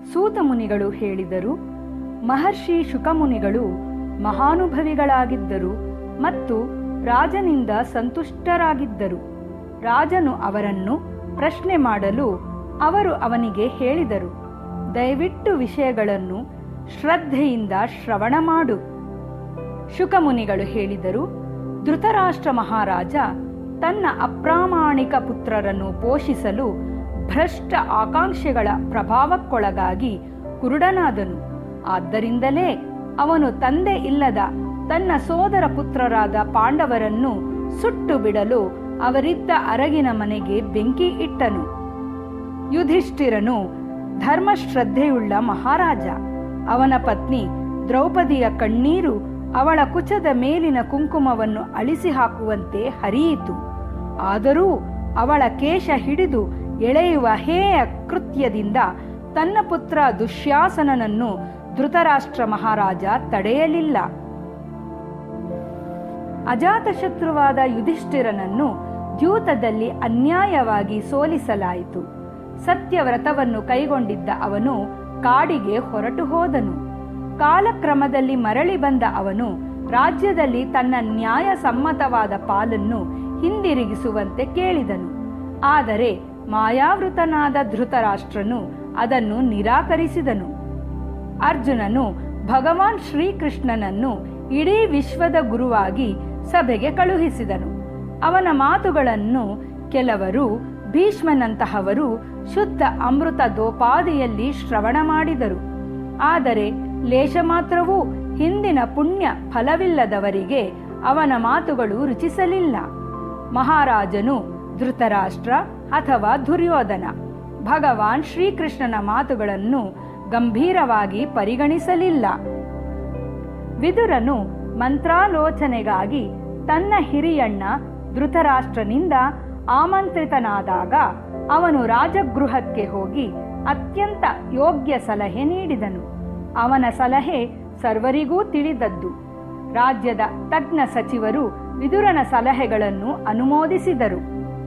ಸೂತ ಮುನಿಗಳು ಹೇಳಿದರು ಮಹರ್ಷಿ ಶುಕಮುನಿಗಳು ಮಹಾನುಭವಿಗಳಾಗಿದ್ದರು ಮತ್ತು ರಾಜನಿಂದ ಸಂತುಷ್ಟರಾಗಿದ್ದರು ರಾಜನು ಅವರನ್ನು ಪ್ರಶ್ನೆ ಮಾಡಲು ಅವರು ಅವನಿಗೆ ಹೇಳಿದರು ದಯವಿಟ್ಟು ವಿಷಯಗಳನ್ನು ಶ್ರದ್ಧೆಯಿಂದ ಶ್ರವಣ ಮಾಡು ಶುಕಮುನಿಗಳು ಹೇಳಿದರು ಧೃತರಾಷ್ಟ್ರ ಮಹಾರಾಜ ತನ್ನ ಅಪ್ರಾಮಾಣಿಕ ಪುತ್ರರನ್ನು ಪೋಷಿಸಲು ಭ್ರಷ್ಟ ಆಕಾಂಕ್ಷೆಗಳ ಪ್ರಭಾವಕ್ಕೊಳಗಾಗಿ ಕುರುಡನಾದನು ಆದ್ದರಿಂದಲೇ ಅವನು ತಂದೆ ಇಲ್ಲದ ತನ್ನ ಸೋದರ ಪುತ್ರರಾದ ಪಾಂಡವರನ್ನು ಸುಟ್ಟು ಬಿಡಲು ಅವರಿದ್ದ ಅರಗಿನ ಮನೆಗೆ ಬೆಂಕಿ ಇಟ್ಟನು ಯುಧಿಷ್ಠಿರನು ಧರ್ಮಶ್ರದ್ಧೆಯುಳ್ಳ ಮಹಾರಾಜ ಅವನ ಪತ್ನಿ ದ್ರೌಪದಿಯ ಕಣ್ಣೀರು ಅವಳ ಕುಚದ ಮೇಲಿನ ಕುಂಕುಮವನ್ನು ಅಳಿಸಿ ಹಾಕುವಂತೆ ಹರಿಯಿತು ಆದರೂ ಅವಳ ಕೇಶ ಹಿಡಿದು ಎಳೆಯುವ ಹೇಯ ಕೃತ್ಯದಿಂದ ತನ್ನ ಪುತ್ರ ದುಶ್ಯಾಸನನನ್ನು ಧೃತರಾಷ್ಟ್ರ ಮಹಾರಾಜ ತಡೆಯಲಿಲ್ಲ ಅಜಾತಶತ್ರುವಾದ ಯುಧಿಷ್ಠಿರನನ್ನು ದ್ಯೂತದಲ್ಲಿ ಅನ್ಯಾಯವಾಗಿ ಸೋಲಿಸಲಾಯಿತು ಸತ್ಯವ್ರತವನ್ನು ಕೈಗೊಂಡಿದ್ದ ಅವನು ಕಾಡಿಗೆ ಹೊರಟು ಹೋದನು ಕಾಲಕ್ರಮದಲ್ಲಿ ಮರಳಿ ಬಂದ ಅವನು ರಾಜ್ಯದಲ್ಲಿ ತನ್ನ ನ್ಯಾಯ ಸಮ್ಮತವಾದ ಪಾಲನ್ನು ಹಿಂದಿರುಗಿಸುವಂತೆ ಕೇಳಿದನು ಆದರೆ ಮಾಯಾವೃತನಾದ ಧೃತರಾಷ್ಟ್ರನು ಅದನ್ನು ನಿರಾಕರಿಸಿದನು ಅರ್ಜುನನು ಭಗವಾನ್ ಶ್ರೀಕೃಷ್ಣನನ್ನು ಇಡೀ ವಿಶ್ವದ ಗುರುವಾಗಿ ಸಭೆಗೆ ಕಳುಹಿಸಿದನು ಅವನ ಮಾತುಗಳನ್ನು ಕೆಲವರು ಭೀಷ್ಮನಂತಹವರು ಶುದ್ಧ ಅಮೃತ ದೋಪಾದಿಯಲ್ಲಿ ಶ್ರವಣ ಮಾಡಿದರು ಆದರೆ ಲೇಷ ಮಾತ್ರವೂ ಹಿಂದಿನ ಪುಣ್ಯ ಫಲವಿಲ್ಲದವರಿಗೆ ಅವನ ಮಾತುಗಳು ರುಚಿಸಲಿಲ್ಲ ಮಹಾರಾಜನು ಧೃತರಾಷ್ಟ್ರ ಅಥವಾ ದುರ್ಯೋಧನ ಭಗವಾನ್ ಶ್ರೀಕೃಷ್ಣನ ಮಾತುಗಳನ್ನು ಗಂಭೀರವಾಗಿ ಪರಿಗಣಿಸಲಿಲ್ಲ ವಿದುರನು ಮಂತ್ರಾಲೋಚನೆಗಾಗಿ ತನ್ನ ಹಿರಿಯಣ್ಣ ಧೃತರಾಷ್ಟ್ರನಿಂದ ಆಮಂತ್ರಿತನಾದಾಗ ಅವನು ರಾಜಗೃಹಕ್ಕೆ ಹೋಗಿ ಅತ್ಯಂತ ಯೋಗ್ಯ ಸಲಹೆ ನೀಡಿದನು ಅವನ ಸಲಹೆ ಸರ್ವರಿಗೂ ತಿಳಿದದ್ದು ರಾಜ್ಯದ ತಜ್ಞ ಸಚಿವರು ವಿದುರನ ಸಲಹೆಗಳನ್ನು ಅನುಮೋದಿಸಿದರು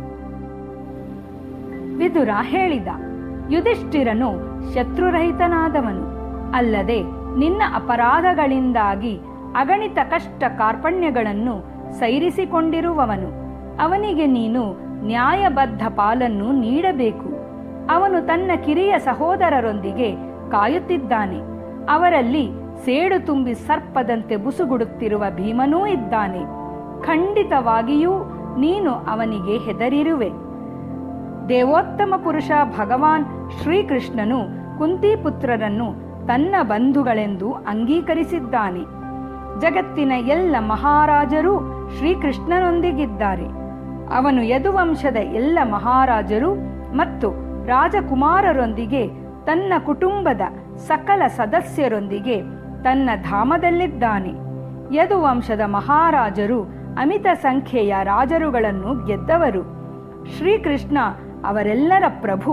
ವಿದುರ ಹೇಳಿದ ಯುಧಿಷ್ಠಿರನು ಶತ್ರುರಹಿತನಾದವನು ಅಲ್ಲದೆ ನಿನ್ನ ಅಪರಾಧಗಳಿಂದಾಗಿ ಅಗಣಿತ ಕಷ್ಟ ಕಾರ್ಪಣ್ಯಗಳನ್ನು ಸೈರಿಸಿಕೊಂಡಿರುವವನು ಅವನಿಗೆ ನೀನು ನ್ಯಾಯಬದ್ಧ ಪಾಲನ್ನು ನೀಡಬೇಕು ಅವನು ತನ್ನ ಕಿರಿಯ ಸಹೋದರರೊಂದಿಗೆ ಕಾಯುತ್ತಿದ್ದಾನೆ ಅವರಲ್ಲಿ ಸೇಡು ತುಂಬಿ ಸರ್ಪದಂತೆ ಬುಸುಗುಡುತ್ತಿರುವ ಭೀಮನೂ ಇದ್ದಾನೆ ಖಂಡಿತವಾಗಿಯೂ ನೀನು ಅವನಿಗೆ ಹೆದರಿರುವೆ ದೇವೋತ್ತಮ ಪುರುಷ ಭಗವಾನ್ ಶ್ರೀಕೃಷ್ಣನು ಕುಂತಿಪುತ್ರರನ್ನು ತನ್ನ ಬಂಧುಗಳೆಂದು ಅಂಗೀಕರಿಸಿದ್ದಾನೆ ಜಗತ್ತಿನ ಎಲ್ಲ ಮಹಾರಾಜರು ಶ್ರೀಕೃಷ್ಣನೊಂದಿಗಿದ್ದಾರೆ ಅವನು ಯದುವಂಶದ ಎಲ್ಲ ಮಹಾರಾಜರು ಮತ್ತು ರಾಜಕುಮಾರರೊಂದಿಗೆ ತನ್ನ ಕುಟುಂಬದ ಸಕಲ ಸದಸ್ಯರೊಂದಿಗೆ ತನ್ನ ಧಾಮದಲ್ಲಿದ್ದಾನೆ ಯದುವಂಶದ ಮಹಾರಾಜರು ಅಮಿತ ಸಂಖ್ಯೆಯ ರಾಜರುಗಳನ್ನು ಗೆದ್ದವರು ಶ್ರೀಕೃಷ್ಣ ಅವರೆಲ್ಲರ ಪ್ರಭು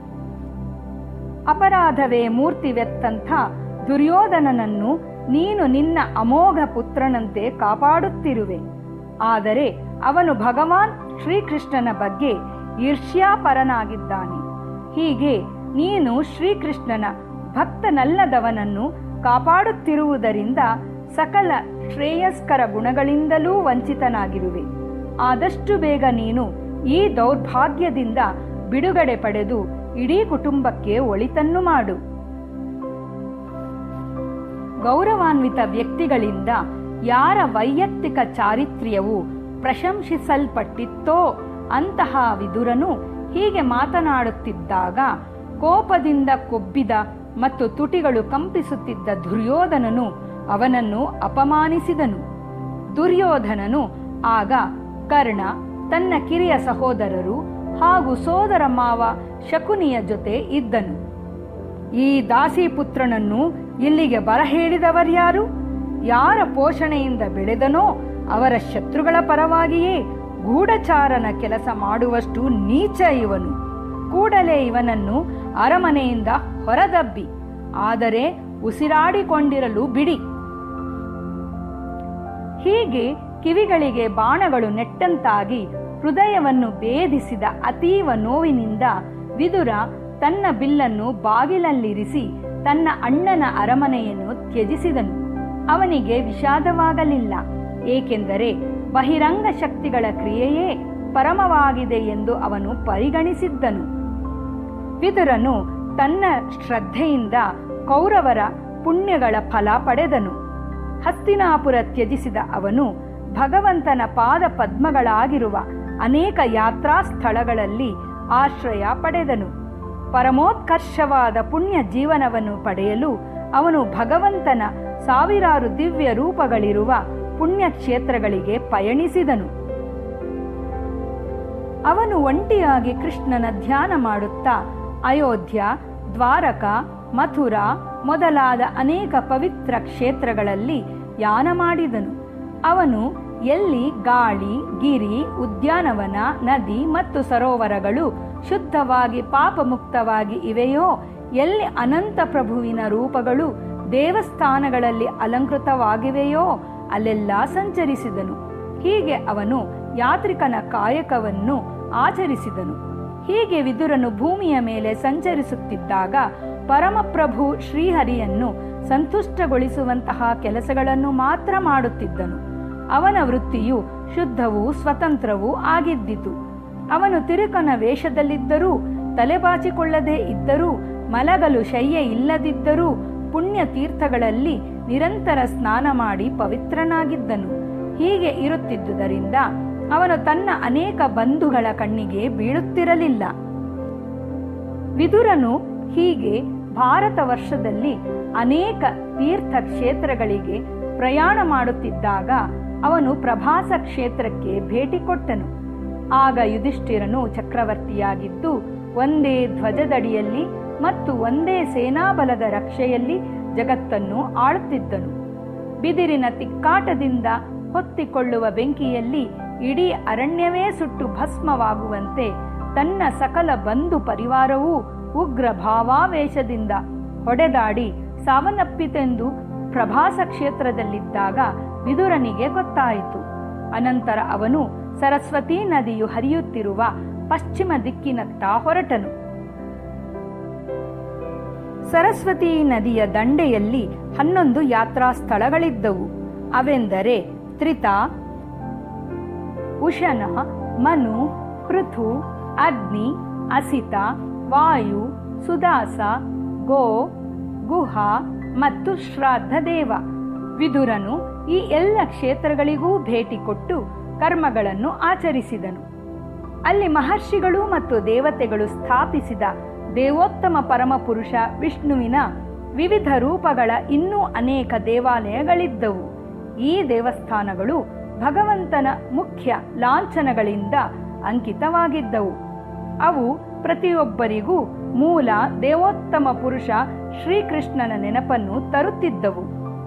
ಅಪರಾಧವೇ ಮೂರ್ತಿವೆತ್ತಂಥ ದುರ್ಯೋಧನನನ್ನು ನೀನು ನಿನ್ನ ಅಮೋಘ ಪುತ್ರನಂತೆ ಕಾಪಾಡುತ್ತಿರುವೆ ಆದರೆ ಅವನು ಭಗವಾನ್ ಶ್ರೀಕೃಷ್ಣನ ಬಗ್ಗೆ ಈರ್ಷ್ಯಾಪರನಾಗಿದ್ದಾನೆ ಹೀಗೆ ನೀನು ಶ್ರೀಕೃಷ್ಣನ ಭಕ್ತನಲ್ಲದವನನ್ನು ಕಾಪಾಡುತ್ತಿರುವುದರಿಂದ ಸಕಲ ಶ್ರೇಯಸ್ಕರ ಗುಣಗಳಿಂದಲೂ ವಂಚಿತನಾಗಿರುವೆ ಆದಷ್ಟು ಬೇಗ ನೀನು ಈ ದೌರ್ಭಾಗ್ಯದಿಂದ ಬಿಡುಗಡೆ ಪಡೆದು ಇಡೀ ಕುಟುಂಬಕ್ಕೆ ಒಳಿತನ್ನು ಮಾಡು ಗೌರವಾನ್ವಿತ ವ್ಯಕ್ತಿಗಳಿಂದ ಯಾರ ವೈಯಕ್ತಿಕ ಚಾರಿತ್ರ್ಯವು ಪ್ರಶಂಸಿಸಲ್ಪಟ್ಟಿತ್ತೋ ಅಂತಹ ವಿದುರನು ಹೀಗೆ ಮಾತನಾಡುತ್ತಿದ್ದಾಗ ಕೋಪದಿಂದ ಕೊಬ್ಬಿದ ಮತ್ತು ತುಟಿಗಳು ಕಂಪಿಸುತ್ತಿದ್ದ ದುರ್ಯೋಧನನು ಅವನನ್ನು ಅಪಮಾನಿಸಿದನು ದುರ್ಯೋಧನನು ಆಗ ಕರ್ಣ ತನ್ನ ಕಿರಿಯ ಸಹೋದರರು ಹಾಗೂ ಸೋದರ ಮಾವ ಶಕುನಿಯ ಜೊತೆ ಇದ್ದನು ಈ ದಾಸಿಪುತ್ರನನ್ನು ಇಲ್ಲಿಗೆ ಬರಹೇಳಿದವರ್ಯಾರು ಯಾರ ಪೋಷಣೆಯಿಂದ ಬೆಳೆದನೋ ಅವರ ಶತ್ರುಗಳ ಪರವಾಗಿಯೇ ಗೂಢಚಾರನ ಕೆಲಸ ಮಾಡುವಷ್ಟು ನೀಚ ಇವನು ಕೂಡಲೇ ಇವನನ್ನು ಅರಮನೆಯಿಂದ ಹೊರದಬ್ಬಿ ಆದರೆ ಉಸಿರಾಡಿಕೊಂಡಿರಲು ಬಿಡಿ ಹೀಗೆ ಕಿವಿಗಳಿಗೆ ಬಾಣಗಳು ನೆಟ್ಟಂತಾಗಿ ಹೃದಯವನ್ನು ಭೇದಿಸಿದ ಅತೀವ ನೋವಿನಿಂದ ವಿದುರ ತನ್ನ ಬಿಲ್ಲನ್ನು ಬಾಗಿಲಲ್ಲಿರಿಸಿ ತನ್ನ ಅಣ್ಣನ ಅರಮನೆಯನ್ನು ತ್ಯಜಿಸಿದನು ಅವನಿಗೆ ವಿಷಾದವಾಗಲಿಲ್ಲ ಏಕೆಂದರೆ ಬಹಿರಂಗ ಶಕ್ತಿಗಳ ಕ್ರಿಯೆಯೇ ಪರಮವಾಗಿದೆ ಎಂದು ಅವನು ಪರಿಗಣಿಸಿದ್ದನು ವಿದುರನು ತನ್ನ ಶ್ರದ್ಧೆಯಿಂದ ಕೌರವರ ಪುಣ್ಯಗಳ ಫಲ ಪಡೆದನು ಹಸ್ತಿನಾಪುರ ತ್ಯಜಿಸಿದ ಅವನು ಭಗವಂತನ ಪಾದ ಪದ್ಮಗಳಾಗಿರುವ ಅನೇಕ ಯಾತ್ರಾ ಸ್ಥಳಗಳಲ್ಲಿ ಆಶ್ರಯ ಪಡೆದನು ಪರಮೋತ್ಕರ್ಷವಾದ ಪುಣ್ಯ ಜೀವನವನ್ನು ಪಡೆಯಲು ಅವನು ಭಗವಂತನ ಸಾವಿರಾರು ದಿವ್ಯ ರೂಪಗಳಿರುವ ಪುಣ್ಯಕ್ಷೇತ್ರಗಳಿಗೆ ಪಯಣಿಸಿದನು ಅವನು ಒಂಟಿಯಾಗಿ ಕೃಷ್ಣನ ಧ್ಯಾನ ಮಾಡುತ್ತಾ ಅಯೋಧ್ಯ ದ್ವಾರಕ ಮಥುರಾ ಮೊದಲಾದ ಅನೇಕ ಪವಿತ್ರ ಕ್ಷೇತ್ರಗಳಲ್ಲಿ ಯಾನ ಮಾಡಿದನು ಅವನು ಎಲ್ಲಿ ಗಾಳಿ ಗಿರಿ ಉದ್ಯಾನವನ ನದಿ ಮತ್ತು ಸರೋವರಗಳು ಶುದ್ಧವಾಗಿ ಪಾಪಮುಕ್ತವಾಗಿ ಇವೆಯೋ ಎಲ್ಲಿ ಅನಂತ ಪ್ರಭುವಿನ ರೂಪಗಳು ದೇವಸ್ಥಾನಗಳಲ್ಲಿ ಅಲಂಕೃತವಾಗಿವೆಯೋ ಅಲ್ಲೆಲ್ಲ ಸಂಚರಿಸಿದನು ಹೀಗೆ ಅವನು ಯಾತ್ರಿಕನ ಕಾಯಕವನ್ನು ಆಚರಿಸಿದನು ಹೀಗೆ ವಿದುರನು ಭೂಮಿಯ ಮೇಲೆ ಸಂಚರಿಸುತ್ತಿದ್ದಾಗ ಪರಮಪ್ರಭು ಶ್ರೀಹರಿಯನ್ನು ಸಂತುಷ್ಟಗೊಳಿಸುವಂತಹ ಕೆಲಸಗಳನ್ನು ಮಾತ್ರ ಮಾಡುತ್ತಿದ್ದನು ಅವನ ವೃತ್ತಿಯು ಶುದ್ಧವೂ ಸ್ವತಂತ್ರವೂ ಆಗಿದ್ದಿತು ಅವನು ತಿರುಕನ ವೇಷದಲ್ಲಿದ್ದರೂ ತಲೆಬಾಚಿಕೊಳ್ಳದೇ ಇದ್ದರೂ ಮಲಗಲು ಶಯ್ಯ ಇಲ್ಲದಿದ್ದರೂ ಪುಣ್ಯ ತೀರ್ಥಗಳಲ್ಲಿ ನಿರಂತರ ಸ್ನಾನ ಮಾಡಿ ಪವಿತ್ರನಾಗಿದ್ದನು ಹೀಗೆ ಇರುತ್ತಿದ್ದುದರಿಂದ ಅವನು ತನ್ನ ಅನೇಕ ಬಂಧುಗಳ ಕಣ್ಣಿಗೆ ಬೀಳುತ್ತಿರಲಿಲ್ಲ ವಿದುರನು ಹೀಗೆ ಭಾರತ ವರ್ಷದಲ್ಲಿ ಅನೇಕ ತೀರ್ಥ ಕ್ಷೇತ್ರಗಳಿಗೆ ಪ್ರಯಾಣ ಮಾಡುತ್ತಿದ್ದಾಗ ಅವನು ಪ್ರಭಾಸ ಕ್ಷೇತ್ರಕ್ಕೆ ಭೇಟಿ ಕೊಟ್ಟನು ಆಗ ಯುಧಿಷ್ಠಿರನು ಚಕ್ರವರ್ತಿಯಾಗಿದ್ದು ಒಂದೇ ಧ್ವಜದಡಿಯಲ್ಲಿ ಮತ್ತು ಒಂದೇ ಸೇನಾಬಲದ ರಕ್ಷೆಯಲ್ಲಿ ಜಗತ್ತನ್ನು ಆಳುತ್ತಿದ್ದನು ಬಿದಿರಿನ ತಿಕ್ಕಾಟದಿಂದ ಹೊತ್ತಿಕೊಳ್ಳುವ ಬೆಂಕಿಯಲ್ಲಿ ಇಡೀ ಅರಣ್ಯವೇ ಸುಟ್ಟು ಭಸ್ಮವಾಗುವಂತೆ ತನ್ನ ಸಕಲ ಬಂಧು ಪರಿವಾರವೂ ಉಗ್ರ ಭಾವಾವೇಶದಿಂದ ಹೊಡೆದಾಡಿ ಸಾವನ್ನಪ್ಪಿತೆಂದು ಪ್ರಭಾಸ ಕ್ಷೇತ್ರದಲ್ಲಿದ್ದಾಗ ವಿದುರನಿಗೆ ಗೊತ್ತಾಯಿತು ಅನಂತರ ಅವನು ಸರಸ್ವತೀ ನದಿಯು ಹರಿಯುತ್ತಿರುವ ಪಶ್ಚಿಮ ದಿಕ್ಕಿನತ್ತ ಹೊರಟನು ಸರಸ್ವತಿ ನದಿಯ ದಂಡೆಯಲ್ಲಿ ಹನ್ನೊಂದು ಯಾತ್ರಾ ಸ್ಥಳಗಳಿದ್ದವು ಅವೆಂದರೆ ತ್ರಿತ ಉಶನ ಮನು ಪೃಥು ಅಗ್ನಿ ಅಸಿತ ವಾಯು ಸುದಾಸ ಗೋ ಗುಹ ಮತ್ತು ಶ್ರಾದ್ದ ದೇವ ವಿದುರನು ಈ ಎಲ್ಲ ಕ್ಷೇತ್ರಗಳಿಗೂ ಭೇಟಿ ಕೊಟ್ಟು ಕರ್ಮಗಳನ್ನು ಆಚರಿಸಿದನು ಅಲ್ಲಿ ಮಹರ್ಷಿಗಳು ಮತ್ತು ದೇವತೆಗಳು ಸ್ಥಾಪಿಸಿದ ದೇವೋತ್ತಮ ಪರಮಪುರುಷ ವಿಷ್ಣುವಿನ ವಿವಿಧ ರೂಪಗಳ ಇನ್ನೂ ಅನೇಕ ದೇವಾಲಯಗಳಿದ್ದವು ಈ ದೇವಸ್ಥಾನಗಳು ಭಗವಂತನ ಮುಖ್ಯ ಲಾಂಛನಗಳಿಂದ ಅಂಕಿತವಾಗಿದ್ದವು ಅವು ಪ್ರತಿಯೊಬ್ಬರಿಗೂ ಮೂಲ ದೇವೋತ್ತಮ ಪುರುಷ ಶ್ರೀಕೃಷ್ಣನ ನೆನಪನ್ನು ತರುತ್ತಿದ್ದವು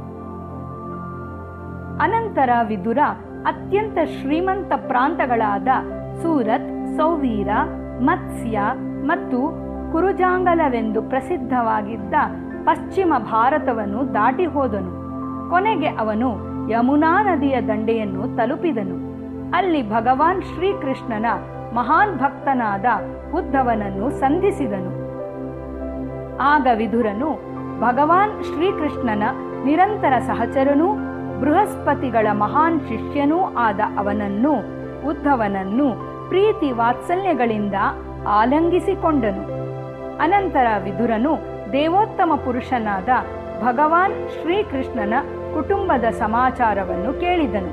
ಅನಂತರ ವಿದುರ ಅತ್ಯಂತ ಶ್ರೀಮಂತ ಪ್ರಾಂತಗಳಾದ ಸೂರತ್ ಸೌವೀರ ಮತ್ಸ್ಯ ಮತ್ತು ಕುರುಜಾಂಗಲವೆಂದು ಪ್ರಸಿದ್ಧವಾಗಿದ್ದ ಪಶ್ಚಿಮ ಭಾರತವನ್ನು ದಾಟಿ ಹೋದನು ಕೊನೆಗೆ ಅವನು ಯಮುನಾ ನದಿಯ ದಂಡೆಯನ್ನು ತಲುಪಿದನು ಅಲ್ಲಿ ಭಗವಾನ್ ಶ್ರೀಕೃಷ್ಣನ ಮಹಾನ್ ಭಕ್ತನಾದ ಉದ್ಧವನನ್ನು ಸಂಧಿಸಿದನು ಆಗ ವಿದುರನು ಭಗವಾನ್ ಶ್ರೀಕೃಷ್ಣನ ನಿರಂತರ ಸಹಚರನೂ ಬೃಹಸ್ಪತಿಗಳ ಮಹಾನ್ ಶಿಷ್ಯನೂ ಆದ ಅವನನ್ನು ಉದ್ಧವನನ್ನು ಪ್ರೀತಿ ವಾತ್ಸಲ್ಯಗಳಿಂದ ಆಲಂಗಿಸಿಕೊಂಡನು ಅನಂತರ ವಿದುರನು ದೇವೋತ್ತಮ ಪುರುಷನಾದ ಭಗವಾನ್ ಶ್ರೀಕೃಷ್ಣನ ಕುಟುಂಬದ ಸಮಾಚಾರವನ್ನು ಕೇಳಿದನು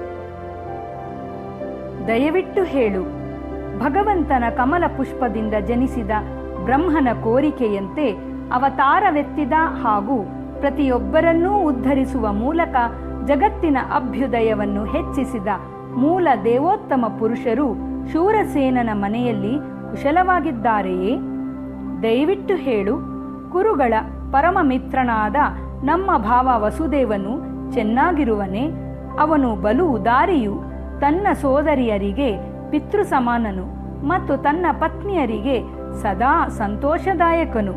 ದಯವಿಟ್ಟು ಹೇಳು ಭಗವಂತನ ಕಮಲ ಪುಷ್ಪದಿಂದ ಜನಿಸಿದ ಬ್ರಹ್ಮನ ಕೋರಿಕೆಯಂತೆ ಅವತಾರವೆತ್ತಿದ ಹಾಗೂ ಪ್ರತಿಯೊಬ್ಬರನ್ನೂ ಉದ್ಧರಿಸುವ ಮೂಲಕ ಜಗತ್ತಿನ ಅಭ್ಯುದಯವನ್ನು ಹೆಚ್ಚಿಸಿದ ಮೂಲ ದೇವೋತ್ತಮ ಪುರುಷರು ಶೂರಸೇನನ ಮನೆಯಲ್ಲಿ ಕುಶಲವಾಗಿದ್ದಾರೆಯೇ ದಯವಿಟ್ಟು ಹೇಳು ಕುರುಗಳ ಪರಮ ಮಿತ್ರನಾದ ನಮ್ಮ ಭಾವ ವಸುದೇವನು ಚೆನ್ನಾಗಿರುವನೆ ಅವನು ಬಲು ಉದಾರಿಯು ತನ್ನ ಸೋದರಿಯರಿಗೆ ಪಿತೃ ಸಮಾನನು ಮತ್ತು ತನ್ನ ಪತ್ನಿಯರಿಗೆ ಸದಾ ಸಂತೋಷದಾಯಕನು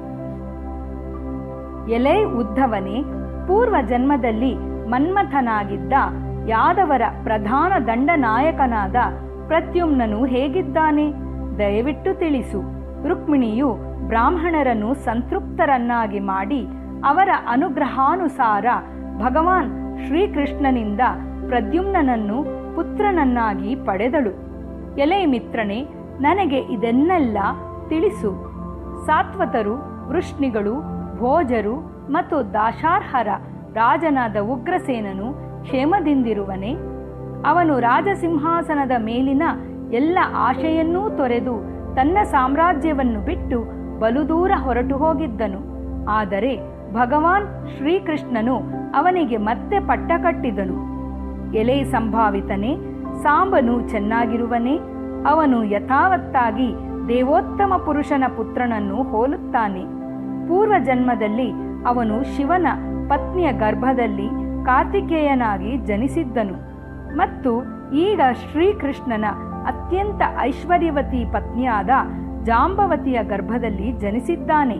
ಎಲೈ ಉದ್ಧವನೇ ಪೂರ್ವ ಜನ್ಮದಲ್ಲಿ ಮನ್ಮಥನಾಗಿದ್ದ ಯಾದವರ ಪ್ರಧಾನ ದಂಡನಾಯಕನಾದ ಪ್ರದ್ಯುಮ್ನನು ಹೇಗಿದ್ದಾನೆ ದಯವಿಟ್ಟು ತಿಳಿಸು ರುಕ್ಮಿಣಿಯು ಬ್ರಾಹ್ಮಣರನ್ನು ಸಂತೃಪ್ತರನ್ನಾಗಿ ಮಾಡಿ ಅವರ ಅನುಗ್ರಹಾನುಸಾರ ಭಗವಾನ್ ಶ್ರೀಕೃಷ್ಣನಿಂದ ಪ್ರದ್ಯುಮ್ನನನ್ನು ಪುತ್ರನನ್ನಾಗಿ ಪಡೆದಳು ಎಲೆ ಮಿತ್ರನೇ ನನಗೆ ಇದನ್ನೆಲ್ಲ ತಿಳಿಸು ಸಾತ್ವತರು ವೃಷ್ಣಿಗಳು ಭೋಜರು ಮತ್ತು ದಾಶಾರ್ಹರ ರಾಜನಾದ ಉಗ್ರಸೇನನು ಕ್ಷೇಮದಿಂದಿರುವನೆ ಅವನು ರಾಜಸಿಂಹಾಸನದ ಮೇಲಿನ ಎಲ್ಲ ಆಶೆಯನ್ನೂ ತೊರೆದು ತನ್ನ ಸಾಮ್ರಾಜ್ಯವನ್ನು ಬಿಟ್ಟು ಬಲುದೂರ ಹೊರಟು ಹೋಗಿದ್ದನು ಆದರೆ ಭಗವಾನ್ ಶ್ರೀಕೃಷ್ಣನು ಅವನಿಗೆ ಮತ್ತೆ ಪಟ್ಟ ಕಟ್ಟಿದನು ಎಲೆ ಸಂಭಾವಿತನೇ ಸಾಂಬನು ಚೆನ್ನಾಗಿರುವನೇ ಅವನು ಯಥಾವತ್ತಾಗಿ ದೇವೋತ್ತಮ ಪುರುಷನ ಪುತ್ರನನ್ನು ಹೋಲುತ್ತಾನೆ ಪೂರ್ವ ಜನ್ಮದಲ್ಲಿ ಅವನು ಶಿವನ ಪತ್ನಿಯ ಗರ್ಭದಲ್ಲಿ ಕಾರ್ತಿಕೇಯನಾಗಿ ಜನಿಸಿದ್ದನು ಮತ್ತು ಈಗ ಶ್ರೀಕೃಷ್ಣನ ಅತ್ಯಂತ ಐಶ್ವರ್ಯವತಿ ಪತ್ನಿಯಾದ ಜಾಂಬವತಿಯ ಗರ್ಭದಲ್ಲಿ ಜನಿಸಿದ್ದಾನೆ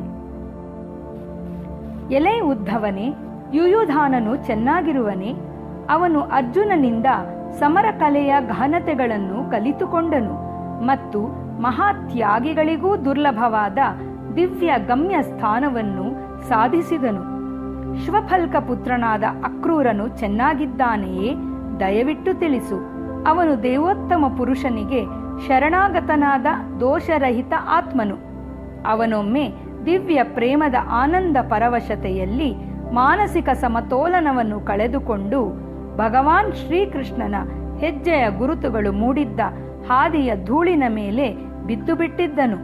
ಎಲೆ ಉದ್ಧವನೇ ಯುಯುಧಾನನು ಚೆನ್ನಾಗಿರುವನೆ ಅವನು ಅರ್ಜುನನಿಂದ ಸಮರ ಕಲೆಯ ಗಹನತೆಗಳನ್ನು ಕಲಿತುಕೊಂಡನು ಮತ್ತು ಮಹಾತ್ಯಾಗಿಗಳಿಗೂ ದುರ್ಲಭವಾದ ದಿವ್ಯ ಗಮ್ಯ ಸ್ಥಾನವನ್ನು ಸಾಧಿಸಿದನು ಶ್ವಫಲ್ಕ ಪುತ್ರನಾದ ಅಕ್ರೂರನು ಚೆನ್ನಾಗಿದ್ದಾನೆಯೇ ದಯವಿಟ್ಟು ತಿಳಿಸು ಅವನು ದೇವೋತ್ತಮ ಪುರುಷನಿಗೆ ಶರಣಾಗತನಾದ ದೋಷರಹಿತ ಆತ್ಮನು ಅವನೊಮ್ಮೆ ದಿವ್ಯ ಪ್ರೇಮದ ಆನಂದ ಪರವಶತೆಯಲ್ಲಿ ಮಾನಸಿಕ ಸಮತೋಲನವನ್ನು ಕಳೆದುಕೊಂಡು ಭಗವಾನ್ ಶ್ರೀಕೃಷ್ಣನ ಹೆಜ್ಜೆಯ ಗುರುತುಗಳು ಮೂಡಿದ್ದ ಹಾದಿಯ ಧೂಳಿನ ಮೇಲೆ ಬಿದ್ದು ಬಿಟ್ಟಿದ್ದನು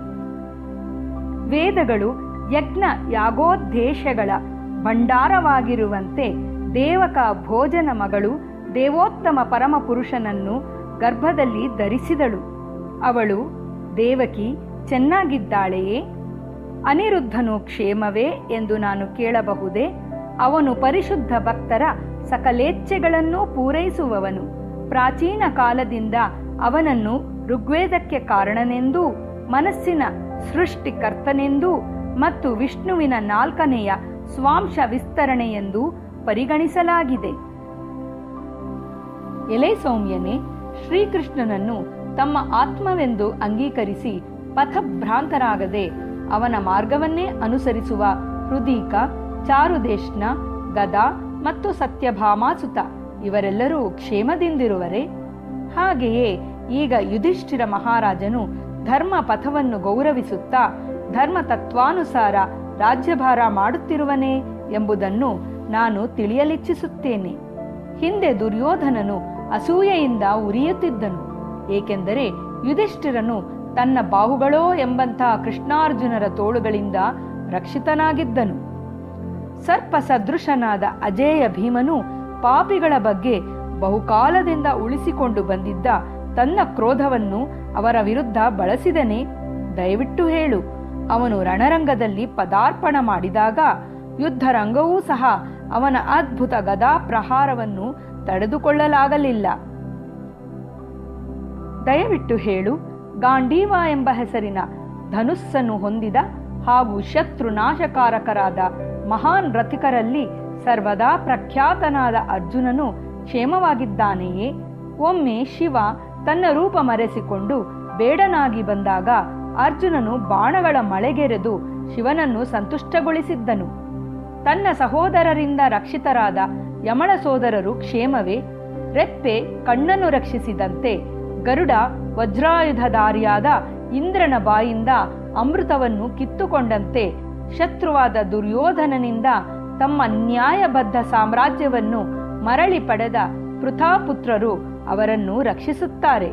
ವೇದಗಳು ಯಜ್ಞ ಯಾಗೋದ್ದೇಶಗಳ ಭಂಡಾರವಾಗಿರುವಂತೆ ದೇವಕ ಭೋಜನ ಮಗಳು ದೇವೋತ್ತಮ ಪರಮಪುರುಷನನ್ನು ಗರ್ಭದಲ್ಲಿ ಧರಿಸಿದಳು ಅವಳು ದೇವಕಿ ಚೆನ್ನಾಗಿದ್ದಾಳೆಯೇ ಅನಿರುದ್ಧನು ಕ್ಷೇಮವೇ ಎಂದು ನಾನು ಕೇಳಬಹುದೇ ಅವನು ಪರಿಶುದ್ಧ ಭಕ್ತರ ಸಕಲೇಚ್ಛೆಗಳನ್ನು ಪೂರೈಸುವವನು ಪ್ರಾಚೀನ ಕಾಲದಿಂದ ಅವನನ್ನು ಋಗ್ವೇದಕ್ಕೆ ಕಾರಣನೆಂದೂ ಮನಸ್ಸಿನ ಸೃಷ್ಟಿಕರ್ತನೆಂದೂ ಮತ್ತು ವಿಷ್ಣುವಿನ ನಾಲ್ಕನೆಯ ಸ್ವಾಂಶ ವಿಸ್ತರಣೆಯೆಂದು ಪರಿಗಣಿಸಲಾಗಿದೆ ಎಲೆ ಸೌಮ್ಯನೇ ಶ್ರೀಕೃಷ್ಣನನ್ನು ತಮ್ಮ ಆತ್ಮವೆಂದು ಅಂಗೀಕರಿಸಿ ಪಥಭ್ರಾಂತರಾಗದೆ ಅವನ ಮಾರ್ಗವನ್ನೇ ಅನುಸರಿಸುವ ಹೃದೀಕ ಚಾರುದೇಶ್ನ ಗದಾ ಮತ್ತು ಸತ್ಯಭಾಮಾಸುತ ಇವರೆಲ್ಲರೂ ಕ್ಷೇಮದಿಂದಿರುವರೆ ಹಾಗೆಯೇ ಈಗ ಯುಧಿಷ್ಠಿರ ಮಹಾರಾಜನು ಧರ್ಮ ಪಥವನ್ನು ಗೌರವಿಸುತ್ತಾ ಧರ್ಮ ತತ್ವಾನುಸಾರ ರಾಜ್ಯಭಾರ ಮಾಡುತ್ತಿರುವನೇ ಎಂಬುದನ್ನು ನಾನು ತಿಳಿಯಲಿಚ್ಛಿಸುತ್ತೇನೆ ಹಿಂದೆ ದುರ್ಯೋಧನನು ಅಸೂಯೆಯಿಂದ ಉರಿಯುತ್ತಿದ್ದನು ಏಕೆಂದರೆ ಯುಧಿಷ್ಠಿರನು ತನ್ನ ಬಾಹುಗಳೋ ಎಂಬಂತಹ ಕೃಷ್ಣಾರ್ಜುನರ ತೋಳುಗಳಿಂದ ರಕ್ಷಿತನಾಗಿದ್ದನು ಸರ್ಪ ಸದೃಶನಾದ ಅಜೇಯ ಭೀಮನು ಪಾಪಿಗಳ ಬಗ್ಗೆ ಬಹುಕಾಲದಿಂದ ಉಳಿಸಿಕೊಂಡು ಬಂದಿದ್ದ ತನ್ನ ಕ್ರೋಧವನ್ನು ಅವರ ವಿರುದ್ಧ ಬಳಸಿದನೆ ದಯವಿಟ್ಟು ಹೇಳು ಅವನು ರಣರಂಗದಲ್ಲಿ ಪದಾರ್ಪಣ ಮಾಡಿದಾಗ ಯುದ್ಧರಂಗವೂ ಸಹ ಅವನ ಅದ್ಭುತ ಗದಾ ಪ್ರಹಾರವನ್ನು ತಡೆದುಕೊಳ್ಳಲಾಗಲಿಲ್ಲ ದಯವಿಟ್ಟು ಹೇಳು ಗಾಂಡೀವ ಎಂಬ ಹೆಸರಿನ ಧನುಸ್ಸನ್ನು ಹೊಂದಿದ ಹಾಗೂ ಶತ್ರು ನಾಶಕಾರಕರಾದ ಮಹಾನ್ ರಥಿಕರಲ್ಲಿ ಸರ್ವದಾ ಪ್ರಖ್ಯಾತನಾದ ಅರ್ಜುನನು ಕ್ಷೇಮವಾಗಿದ್ದಾನೆಯೇ ಒಮ್ಮೆ ಶಿವ ತನ್ನ ರೂಪ ಮರೆಸಿಕೊಂಡು ಬೇಡನಾಗಿ ಬಂದಾಗ ಅರ್ಜುನನು ಬಾಣಗಳ ಮಳೆಗೆರೆದು ಶಿವನನ್ನು ಸಂತುಷ್ಟಗೊಳಿಸಿದ್ದನು ತನ್ನ ಸಹೋದರರಿಂದ ರಕ್ಷಿತರಾದ ಯಮಳ ಸೋದರರು ಕ್ಷೇಮವೇ ರೆಪ್ಪೆ ಕಣ್ಣನ್ನು ರಕ್ಷಿಸಿದಂತೆ ಗರುಡ ವಜ್ರಾಯುಧಧಾರಿಯಾದ ಇಂದ್ರನ ಬಾಯಿಂದ ಅಮೃತವನ್ನು ಕಿತ್ತುಕೊಂಡಂತೆ ಶತ್ರುವಾದ ದುರ್ಯೋಧನನಿಂದ ತಮ್ಮ ನ್ಯಾಯಬದ್ಧ ಸಾಮ್ರಾಜ್ಯವನ್ನು ಮರಳಿ ಪಡೆದ ಪೃಥಾಪುತ್ರರು ಅವರನ್ನು ರಕ್ಷಿಸುತ್ತಾರೆ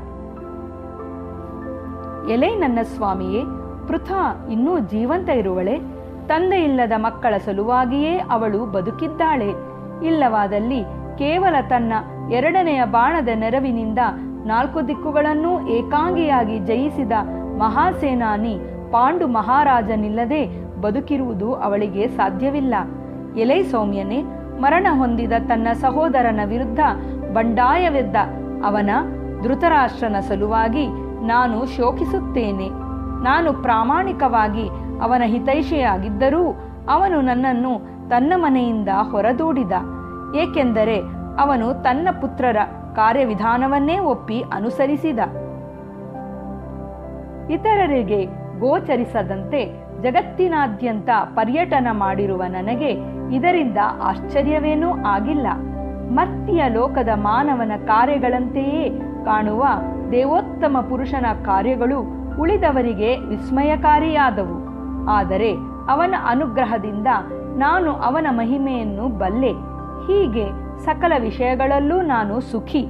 ಎಲೆ ನನ್ನ ಸ್ವಾಮಿಯೇ ಪೃಥಾ ಇನ್ನೂ ಜೀವಂತ ಇರುವಳೆ ತಂದೆ ಇಲ್ಲದ ಮಕ್ಕಳ ಸಲುವಾಗಿಯೇ ಅವಳು ಬದುಕಿದ್ದಾಳೆ ಇಲ್ಲವಾದಲ್ಲಿ ಕೇವಲ ತನ್ನ ಎರಡನೆಯ ಬಾಣದ ನೆರವಿನಿಂದ ನಾಲ್ಕು ದಿಕ್ಕುಗಳನ್ನೂ ಏಕಾಂಗಿಯಾಗಿ ಜಯಿಸಿದ ಮಹಾಸೇನಾನಿ ಪಾಂಡು ಮಹಾರಾಜನಿಲ್ಲದೆ ಬದುಕಿರುವುದು ಅವಳಿಗೆ ಸಾಧ್ಯವಿಲ್ಲ ಎಲೈ ಸೌಮ್ಯನೇ ಮರಣ ಹೊಂದಿದ ತನ್ನ ಸಹೋದರನ ವಿರುದ್ಧ ಬಂಡಾಯವೆದ್ದ ಅವನ ಧೃತರಾಷ್ಟ್ರನ ಸಲುವಾಗಿ ನಾನು ಶೋಕಿಸುತ್ತೇನೆ ನಾನು ಪ್ರಾಮಾಣಿಕವಾಗಿ ಅವನ ಹಿತೈಷಿಯಾಗಿದ್ದರೂ ಅವನು ನನ್ನನ್ನು ತನ್ನ ಮನೆಯಿಂದ ಹೊರದೂಡಿದ ಏಕೆಂದರೆ ಅವನು ತನ್ನ ಪುತ್ರರ ಕಾರ್ಯವಿಧಾನವನ್ನೇ ಒಪ್ಪಿ ಅನುಸರಿಸಿದ ಇತರರಿಗೆ ಗೋಚರಿಸದಂತೆ ಜಗತ್ತಿನಾದ್ಯಂತ ಪರ್ಯಟನ ಮಾಡಿರುವ ನನಗೆ ಇದರಿಂದ ಆಶ್ಚರ್ಯವೇನೂ ಆಗಿಲ್ಲ ಮರ್ತಿಯ ಲೋಕದ ಮಾನವನ ಕಾರ್ಯಗಳಂತೆಯೇ ಕಾಣುವ ದೇವೋತ್ತಮ ಪುರುಷನ ಕಾರ್ಯಗಳು ಉಳಿದವರಿಗೆ ವಿಸ್ಮಯಕಾರಿಯಾದವು ಆದರೆ ಅವನ ಅನುಗ್ರಹದಿಂದ ನಾನು ಅವನ ಮಹಿಮೆಯನ್ನು ಬಲ್ಲೆ ಹೀಗೆ ಸಕಲ ವಿಷಯಗಳಲ್ಲೂ ನಾನು ಸುಖಿ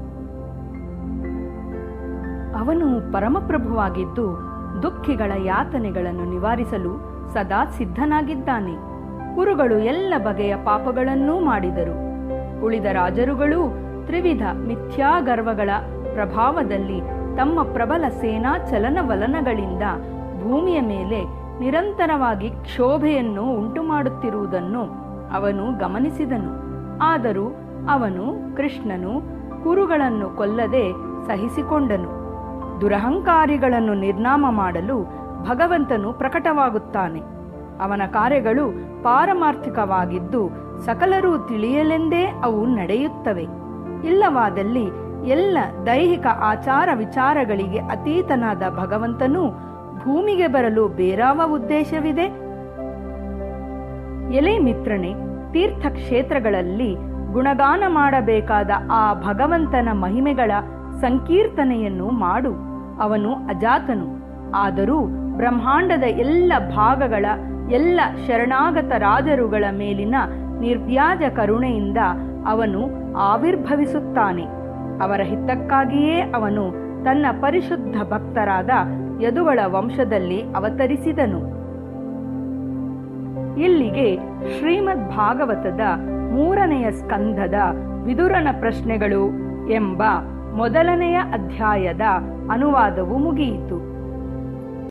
ಅವನು ಪರಮಪ್ರಭುವಾಗಿದ್ದು ದುಃಖಿಗಳ ಯಾತನೆಗಳನ್ನು ನಿವಾರಿಸಲು ಸದಾ ಸಿದ್ಧನಾಗಿದ್ದಾನೆ ಕುರುಗಳು ಎಲ್ಲ ಬಗೆಯ ಪಾಪಗಳನ್ನೂ ಮಾಡಿದರು ಉಳಿದ ರಾಜರುಗಳೂ ತ್ರಿವಿಧ ಮಿಥ್ಯಾಗರ್ವಗಳ ಪ್ರಭಾವದಲ್ಲಿ ತಮ್ಮ ಪ್ರಬಲ ಸೇನಾ ಚಲನವಲನಗಳಿಂದ ಭೂಮಿಯ ಮೇಲೆ ನಿರಂತರವಾಗಿ ಕ್ಷೋಭೆಯನ್ನು ಉಂಟುಮಾಡುತ್ತಿರುವುದನ್ನು ಅವನು ಗಮನಿಸಿದನು ಆದರೂ ಅವನು ಕೃಷ್ಣನು ಕುರುಗಳನ್ನು ಕೊಲ್ಲದೆ ಸಹಿಸಿಕೊಂಡನು ದುರಹಂಕಾರಿಗಳನ್ನು ನಿರ್ನಾಮ ಮಾಡಲು ಭಗವಂತನು ಪ್ರಕಟವಾಗುತ್ತಾನೆ ಅವನ ಕಾರ್ಯಗಳು ಪಾರಮಾರ್ಥಿಕವಾಗಿದ್ದು ಸಕಲರೂ ತಿಳಿಯಲೆಂದೇ ಅವು ನಡೆಯುತ್ತವೆ ಇಲ್ಲವಾದಲ್ಲಿ ಎಲ್ಲ ದೈಹಿಕ ಆಚಾರ ವಿಚಾರಗಳಿಗೆ ಅತೀತನಾದ ಭಗವಂತನು ಭೂಮಿಗೆ ಬರಲು ಬೇರಾವ ಉದ್ದೇಶವಿದೆ ಎಲೆ ಮಿತ್ರನೆ ತೀರ್ಥಕ್ಷೇತ್ರಗಳಲ್ಲಿ ಗುಣಗಾನ ಮಾಡಬೇಕಾದ ಆ ಭಗವಂತನ ಮಹಿಮೆಗಳ ಸಂಕೀರ್ತನೆಯನ್ನು ಮಾಡು ಅವನು ಅಜಾತನು ಆದರೂ ಬ್ರಹ್ಮಾಂಡದ ಎಲ್ಲ ಭಾಗಗಳ ಎಲ್ಲ ಶರಣಾಗತ ರಾಜರುಗಳ ಮೇಲಿನ ನಿರ್ವ್ಯಾಜ ಕರುಣೆಯಿಂದ ಅವನು ಆವಿರ್ಭವಿಸುತ್ತಾನೆ ಅವರ ಹಿತಕ್ಕಾಗಿಯೇ ಅವನು ತನ್ನ ಪರಿಶುದ್ಧ ಭಕ್ತರಾದ ಯದುಗಳ ವಂಶದಲ್ಲಿ ಅವತರಿಸಿದನು ಇಲ್ಲಿಗೆ ಶ್ರೀಮದ್ ಭಾಗವತದ ಮೂರನೆಯ ಸ್ಕಂಧದ ವಿದುರನ ಪ್ರಶ್ನೆಗಳು ಎಂಬ ಮೊದಲನೆಯ ಅಧ್ಯಾಯದ ಅನುವಾದವು ಮುಗಿಯಿತು